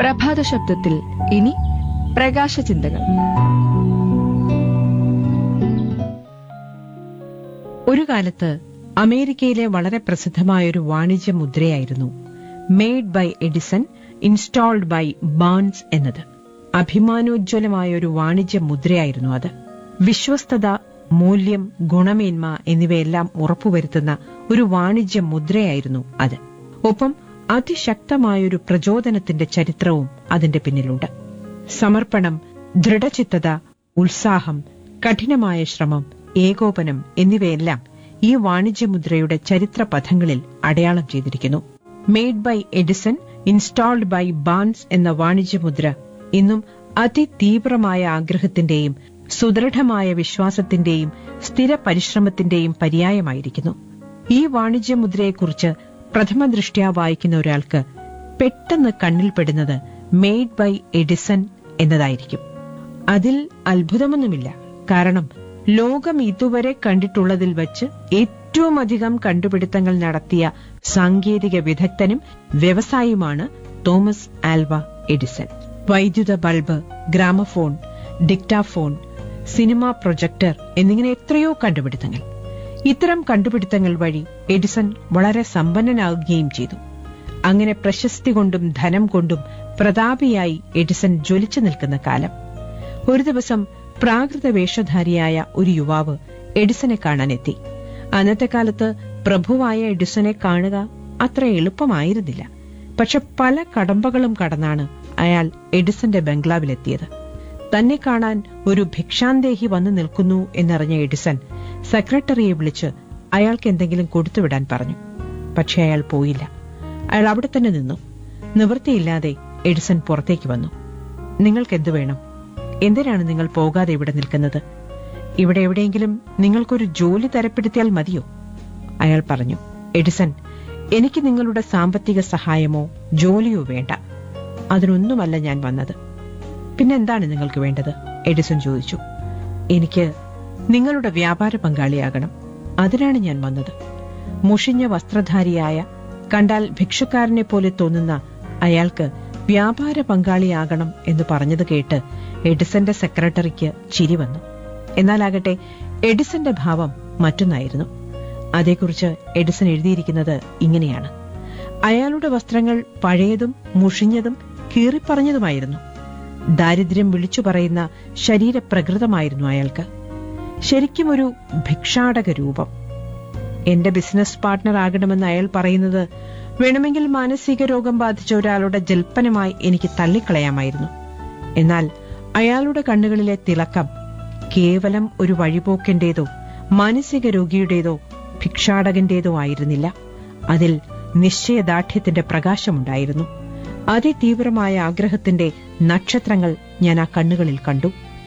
പ്രഭാത ശബ്ദത്തിൽ ഇനി പ്രകാശ ചിന്തകൾ ഒരു കാലത്ത് അമേരിക്കയിലെ വളരെ പ്രസിദ്ധമായ ഒരു വാണിജ്യ മുദ്രയായിരുന്നു made by Edison installed by Barnes എന്നത് അഭിമാനോജ്വലമായ ഒരു വാണിജ്യ മുദ്രയായിരുന്നു അത് വിശ്വസ്തത മൂല്യം ഗുണമേന്മ എന്നിവയെല്ലാം ഉറപ്പുവരുത്തുന്ന ഒരു വാണിജ്യ മുദ്രയായിരുന്നു അത് ഒപ്പം അതിശക്തമായൊരു പ്രചോദനത്തിന്റെ ചരിത്രവും അതിന്റെ പിന്നിലുണ്ട് സമർപ്പണം ദൃഢചിത്തത ഉത്സാഹം കഠിനമായ ശ്രമം ഏകോപനം എന്നിവയെല്ലാം ഈ വാണിജ്യമുദ്രയുടെ ചരിത്ര പഥങ്ങളിൽ അടയാളം ചെയ്തിരിക്കുന്നു made by Edison installed by Barnes എന്ന വാണിജ്യമുദ്ര ഇന്നും അതിതീവ്രമായ ആഗ്രഹത്തിന്റെയും സുദൃഢമായ വിശ്വാസത്തിന്റെയും സ്ഥിര പരിശ്രമത്തിന്റെയും പര്യായമായിരിക്കുന്നു ഈ വാണിജ്യമുദ്രയെക്കുറിച്ച് പ്രഥമ ദൃഷ്ട്യാ വായിക്കുന്ന ഒരാൾക്ക് പെട്ടെന്ന് കണ്ണിൽപ്പെടുന്നത് മെയ്ഡ് ബൈ എഡിസൺ എന്നതായിരിക്കും അതിൽ അത്ഭുതമൊന്നുമില്ല കാരണം ലോകം ഇതുവരെ കണ്ടിട്ടുള്ളതിൽ വച്ച് ഏറ്റവും അധികം കണ്ടുപിടുത്തങ്ങൾ നടത്തിയ സാങ്കേതിക വിദഗ്ധനും വ്യവസായിയുമാണ് തോമസ് ആൽവ എഡിസൺ വൈദ്യുത bulb gramophone dictaphone cinema projector എന്നിങ്ങനെ എത്രയോ കണ്ടുപിടുത്തങ്ങൾ ഇത്തരം കണ്ടുപിടുത്തങ്ങൾ വഴി എഡിസൺ വളരെ സമ്പന്നനാകുകയും ചെയ്തു അങ്ങനെ പ്രശസ്തി കൊണ്ടും ധനം കൊണ്ടും പ്രതാപിയായി എഡിസൺ ജ്വലിച്ചു നിൽക്കുന്ന കാലം ഒരു ദിവസം പ്രാകൃത വേഷധാരിയായ ഒരു യുവാവ് എഡിസനെ കാണാനെത്തി അന്നത്തെ കാലത്ത് പ്രഭുവായ എഡിസനെ കാണുക അത്ര എളുപ്പമായിരുന്നില്ല പക്ഷെ പല കടമ്പകളും കടന്നാണ് അയാൾ എഡിസന്റെ ബംഗ്ലാവിലെത്തിയത് തന്നെ കാണാൻ ഒരു ഭിക്ഷാന്തേഹി വന്നു നിൽക്കുന്നു എന്നറിഞ്ഞ എഡിസൺ സെക്രട്ടറിയെ വിളിച്ച് അയാൾക്ക് എന്തെങ്കിലും കൊടുത്തുവിടാൻ പറഞ്ഞു പക്ഷെ അയാൾ പോയില്ല അയാൾ അവിടെ തന്നെ നിന്നു നിവൃത്തിയില്ലാതെ എഡിസൺ പുറത്തേക്ക് വന്നു നിങ്ങൾക്കെന്തു വേണം എന്തിനാണ് നിങ്ങൾ പോകാതെ ഇവിടെ നിൽക്കുന്നത് ഇവിടെ എവിടെയെങ്കിലും നിങ്ങൾക്കൊരു ജോലി തരപ്പെടുത്തിയാൽ മതിയോ അയാൾ പറഞ്ഞു എഡിസൺ എനിക്ക് നിങ്ങളുടെ സാമ്പത്തിക സഹായമോ ജോലിയോ വേണ്ട അതിനൊന്നുമല്ല ഞാൻ വന്നത് പിന്നെന്താണ് നിങ്ങൾക്ക് വേണ്ടത് എഡിസൺ ചോദിച്ചു എനിക്ക് നിങ്ങളുടെ വ്യാപാര പങ്കാളിയാകണം അതിനാണ് ഞാൻ വന്നത് മുഷിഞ്ഞ വസ്ത്രധാരിയായ കണ്ടാൽ ഭിക്ഷക്കാരനെ പോലെ തോന്നുന്ന അയാൾക്ക് വ്യാപാര പങ്കാളിയാകണം എന്ന് പറഞ്ഞത് കേട്ട് എഡിസന്റെ സെക്രട്ടറിക്ക് ചിരി വന്നു എന്നാലാകട്ടെ എഡിസന്റെ ഭാവം മറ്റൊന്നായിരുന്നു അതേക്കുറിച്ച് എഡിസൺ എഴുതിയിരിക്കുന്നത് ഇങ്ങനെയാണ് അയാളുടെ വസ്ത്രങ്ങൾ പഴയതും മുഷിഞ്ഞതും കീറിപ്പറഞ്ഞതുമായിരുന്നു ദാരിദ്ര്യം വിളിച്ചു പറയുന്ന ശരീരപ്രകൃതമായിരുന്നു അയാൾക്ക് ശരിക്കും ഒരു ഭിക്ഷാടക രൂപം എന്റെ ബിസിനസ് പാർട്ട്ണർ ആകണമെന്ന് അയാൾ പറയുന്നത് വേണമെങ്കിൽ മാനസിക രോഗം ബാധിച്ച ഒരാളുടെ ജൽപ്പനമായി എനിക്ക് തള്ളിക്കളയാമായിരുന്നു എന്നാൽ അയാളുടെ കണ്ണുകളിലെ തിളക്കം കേവലം ഒരു വഴിപോക്കന്റേതോ മാനസിക രോഗിയുടേതോ ഭിക്ഷാടകന്റേതോ ആയിരുന്നില്ല അതിൽ നിശ്ചയദാർഢ്യത്തിന്റെ പ്രകാശമുണ്ടായിരുന്നു അതിതീവ്രമായ ആഗ്രഹത്തിന്റെ നക്ഷത്രങ്ങൾ ഞാൻ ആ കണ്ണുകളിൽ കണ്ടു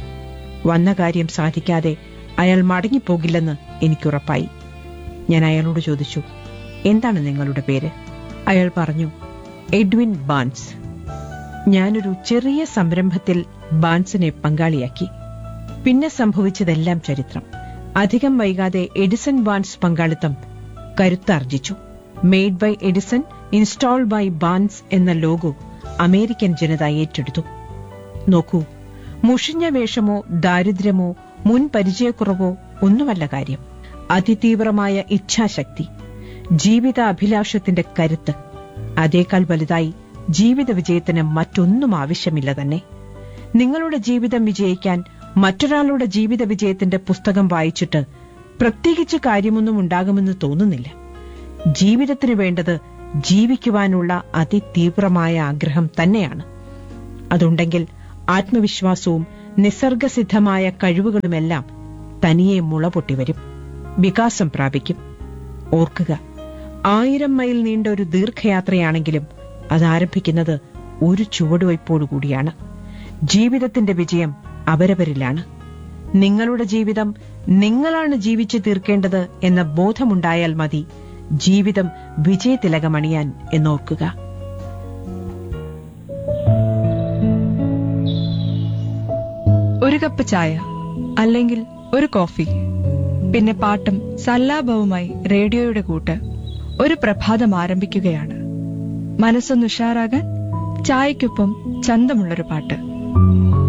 വന്ന കാര്യം സാധിക്കാതെ അയാൾ മടങ്ങിപ്പോകില്ലെന്ന് എനിക്കുറപ്പായി ഞാൻ അയാളോട് ചോദിച്ചു എന്താണ് നിങ്ങളുടെ പേര് അയാൾ പറഞ്ഞു എഡ്വിൻ ബാൻസ് ഞാനൊരു ചെറിയ സംരംഭത്തിൽ ബാൻസിനെ പങ്കാളിയാക്കി പിന്നെ സംഭവിച്ചതെല്ലാം ചരിത്രം അധികം വൈകാതെ എഡിസൺ ബാൻസ് പങ്കാളിത്തം കരുത്താർജിച്ചു made by Edison installed by Barnes എന്ന ലോഗോ അമേരിക്കൻ ജനത ഏറ്റെടുത്തു നോക്കൂ മുഷിഞ്ഞ വേഷമോ ദാരിദ്ര്യമോ മുൻ പരിചയക്കുറവോ ഒന്നുമല്ല കാര്യം അതിതീവ്രമായ ഇച്ഛാശക്തി ജീവിത അഭിലാഷത്തിന്റെ കരുത്ത് അതേക്കാൾ വലുതായി ജീവിത വിജയത്തിന് മറ്റൊന്നും ആവശ്യമില്ല തന്നെ നിങ്ങളുടെ ജീവിതം വിജയിക്കാൻ മറ്റൊരാളുടെ ജീവിത വിജയത്തിന്റെ പുസ്തകം വായിച്ചിട്ട് പ്രത്യേകിച്ച് കാര്യമൊന്നും ഉണ്ടാകുമെന്ന് തോന്നുന്നില്ല ജീവിതത്തിന് വേണ്ടത് ജീവിക്കുവാനുള്ള അതിതീവ്രമായ ആഗ്രഹം തന്നെയാണ് അതുണ്ടെങ്കിൽ ആത്മവിശ്വാസവും നിസർഗസിദ്ധമായ കഴിവുകളുമെല്ലാം തനിയെ മുളപൊട്ടിവരും വികാസം പ്രാപിക്കും ഓർക്കുക ആയിരം മൈൽ നീണ്ട ഒരു ദീർഘയാത്രയാണെങ്കിലും അത് ആരംഭിക്കുന്നത് ഒരു ചുവടുവയ്പോടുകൂടിയാണ് ജീവിതത്തിന്റെ വിജയം അവരവരിലാണ് നിങ്ങളുടെ ജീവിതം നിങ്ങളാണ് ജീവിച്ചു തീർക്കേണ്ടത് എന്ന ബോധമുണ്ടായാൽ മതി ജീവിതം വിജയതിലകമണിയാൻ എന്നോർക്കുക ഒരു കപ്പ് ചായ അല്ലെങ്കിൽ ഒരു കോഫി പിന്നെ പാട്ടും സല്ലാപവുമായി റേഡിയോയുടെ കൂട്ട് ഒരു പ്രഭാതം ആരംഭിക്കുകയാണ് മനസ്സൊന്ന് ഉഷാറാകാൻ ചായക്കൊപ്പം ചന്തമുള്ളൊരു പാട്ട്